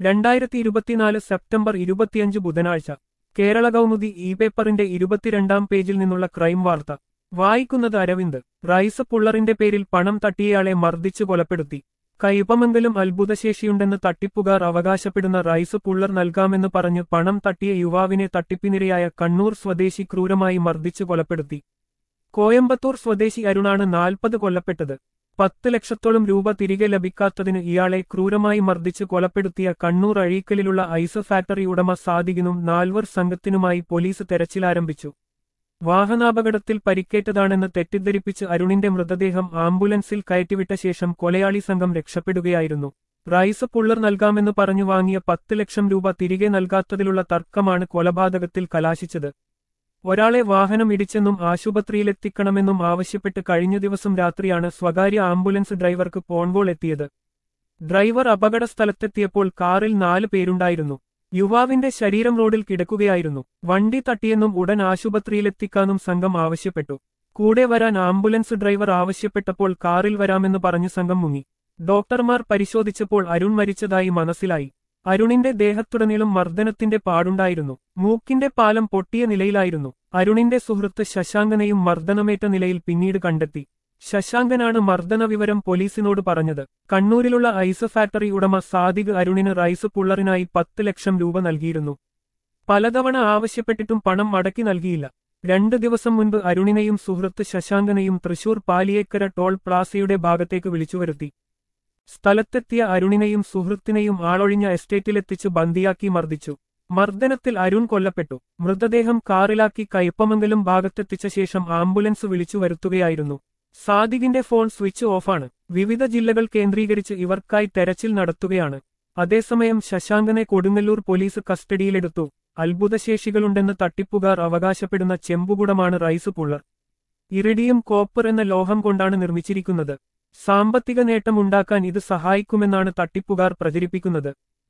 രണ്ടായിരത്തി ഇരുപത്തിനാല് സെപ്റ്റംബർ ഇരുപത്തിയഞ്ച് ബുധനാഴ്ച കേരള കൗമുദി ഇ പേപ്പറിന്റെ ഇരുപത്തിരണ്ടാം പേജിൽ നിന്നുള്ള ക്രൈം വാർത്ത വായിക്കുന്നത് അരവിന്ദ് റൈസ് പുള്ളറിന്റെ പേരിൽ പണം തട്ടിയയാളെ മർദ്ദിച്ചു കൊലപ്പെടുത്തി കൈപ്പമംഗലം അത്ഭുതശേഷിയുണ്ടെന്ന് തട്ടിപ്പുകാർ അവകാശപ്പെടുന്ന റൈസ് പുള്ളർ നൽകാമെന്ന് പറഞ്ഞ് പണം തട്ടിയ യുവാവിനെ തട്ടിപ്പിനിരയായ കണ്ണൂർ സ്വദേശി ക്രൂരമായി മർദ്ദിച്ചു കൊലപ്പെടുത്തി കോയമ്പത്തൂർ സ്വദേശി അരുണാണ് നാൽപ്പത് കൊല്ലപ്പെട്ടത് പത്ത് ലക്ഷത്തോളം രൂപ തിരികെ ലഭിക്കാത്തതിന് ഇയാളെ ക്രൂരമായി മർദ്ദിച്ച് കൊലപ്പെടുത്തിയ കണ്ണൂർ അഴീക്കലിലുള്ള ഐസ് ഫാക്ടറി ഉടമ സാദിഖിനും നാൽവർ സംഘത്തിനുമായി പോലീസ് തെരച്ചിലാരംഭിച്ചു വാഹനാപകടത്തിൽ പരിക്കേറ്റതാണെന്ന് തെറ്റിദ്ധരിപ്പിച്ച് അരുണിന്റെ മൃതദേഹം ആംബുലൻസിൽ കയറ്റിവിട്ട ശേഷം കൊലയാളി സംഘം രക്ഷപ്പെടുകയായിരുന്നു റൈസ് പുള്ളർ നൽകാമെന്ന് പറഞ്ഞു വാങ്ങിയ പത്ത് ലക്ഷം രൂപ തിരികെ നൽകാത്തതിലുള്ള തർക്കമാണ് കൊലപാതകത്തിൽ കലാശിച്ചത് ഒരാളെ വാഹനം ഇടിച്ചെന്നും ആശുപത്രിയിലെത്തിക്കണമെന്നും ആവശ്യപ്പെട്ട് കഴിഞ്ഞ ദിവസം രാത്രിയാണ് സ്വകാര്യ ആംബുലൻസ് ഡ്രൈവർക്ക് ഫോൺകോൾ എത്തിയത് ഡ്രൈവർ അപകട സ്ഥലത്തെത്തിയപ്പോൾ കാറിൽ നാല് പേരുണ്ടായിരുന്നു യുവാവിന്റെ ശരീരം റോഡിൽ കിടക്കുകയായിരുന്നു വണ്ടി തട്ടിയെന്നും ഉടൻ ആശുപത്രിയിലെത്തിക്കാനും സംഘം ആവശ്യപ്പെട്ടു കൂടെ വരാൻ ആംബുലൻസ് ഡ്രൈവർ ആവശ്യപ്പെട്ടപ്പോൾ കാറിൽ വരാമെന്ന് പറഞ്ഞു സംഘം മുങ്ങി ഡോക്ടർമാർ പരിശോധിച്ചപ്പോൾ അരുൺ മരിച്ചതായി മനസ്സിലായി അരുണിന്റെ ദേഹത്തുടനീളം മർദ്ദനത്തിന്റെ പാടുണ്ടായിരുന്നു മൂക്കിന്റെ പാലം പൊട്ടിയ നിലയിലായിരുന്നു അരുണിന്റെ സുഹൃത്ത് ശശാങ്കനെയും മർദ്ദനമേറ്റ നിലയിൽ പിന്നീട് കണ്ടെത്തി ശശാങ്കനാണ് മർദ്ദന വിവരം പോലീസിനോട് പറഞ്ഞത് കണ്ണൂരിലുള്ള ഐസ് ഫാക്ടറി ഉടമ സാദിഖ് അരുണിന് റൈസ് പുള്ളറിനായി പത്ത് ലക്ഷം രൂപ നൽകിയിരുന്നു പലതവണ ആവശ്യപ്പെട്ടിട്ടും പണം മടക്കി നൽകിയില്ല രണ്ടു ദിവസം മുൻപ് അരുണിനെയും സുഹൃത്ത് ശശാങ്കനെയും തൃശൂർ പാലിയേക്കര ടോൾ പ്ലാസയുടെ ഭാഗത്തേക്ക് വിളിച്ചുവരുത്തി സ്ഥലത്തെത്തിയ അരുണിനെയും സുഹൃത്തിനെയും ആളൊഴിഞ്ഞ എസ്റ്റേറ്റിലെത്തിച്ച് ബന്ദിയാക്കി മർദ്ദിച്ചു മർദ്ദനത്തിൽ അരുൺ കൊല്ലപ്പെട്ടു മൃതദേഹം കാറിലാക്കി കയ്പമംഗലം ഭാഗത്തെത്തിച്ച ശേഷം ആംബുലൻസ് വിളിച്ചു വരുത്തുകയായിരുന്നു സാദിഖിന്റെ ഫോൺ സ്വിച്ച് ഓഫാണ് വിവിധ ജില്ലകൾ കേന്ദ്രീകരിച്ച് ഇവർക്കായി തെരച്ചിൽ നടത്തുകയാണ് അതേസമയം ശശാങ്കനെ കൊടുങ്ങല്ലൂർ പോലീസ് കസ്റ്റഡിയിലെടുത്തു അത്ഭുതശേഷികളുണ്ടെന്ന് തട്ടിപ്പുകാർ അവകാശപ്പെടുന്ന ചെമ്പുകുടമാണ് റൈസ് പുള്ളർ ഇറിഡിയം കോപ്പർ എന്ന ലോഹം കൊണ്ടാണ് നിർമ്മിച്ചിരിക്കുന്നത് സാമ്പത്തിക നേട്ടമുണ്ടാക്കാൻ ഇത് സഹായിക്കുമെന്നാണ് തട്ടിപ്പുകാർ പ്രചരിപ്പിക്കുന്നത്